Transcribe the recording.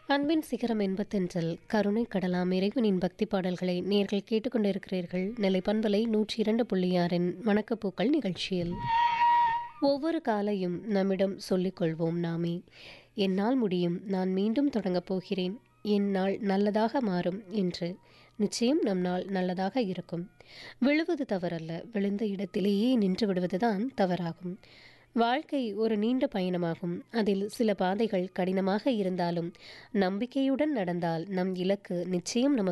அன்பின் சிகரம் என்பத்தென்றல் கருணை கடலாம் இறைவனின் பக்தி பாடல்களை நேர்கள் கேட்டுக்கொண்டிருக்கிறீர்கள் நெல்லை பண்பலை நூற்றி இரண்டு புள்ளி ஆறின் வணக்கப்பூக்கள் நிகழ்ச்சியில் ஒவ்வொரு காலையும் நம்மிடம் சொல்லிக் கொள்வோம் நாமே என்னால் முடியும் நான் மீண்டும் தொடங்கப் போகிறேன் என் நாள் நல்லதாக மாறும் என்று நிச்சயம் நம் நாள் நல்லதாக இருக்கும் விழுவது தவறல்ல விழுந்த இடத்திலேயே நின்று விடுவதுதான் தவறாகும் வாழ்க்கை ஒரு நீண்ட பயணமாகும் அதில் சில பாதைகள் கடினமாக இருந்தாலும் நம்பிக்கையுடன் நடந்தால் நம் இலக்கு நிச்சயம் நமக்கு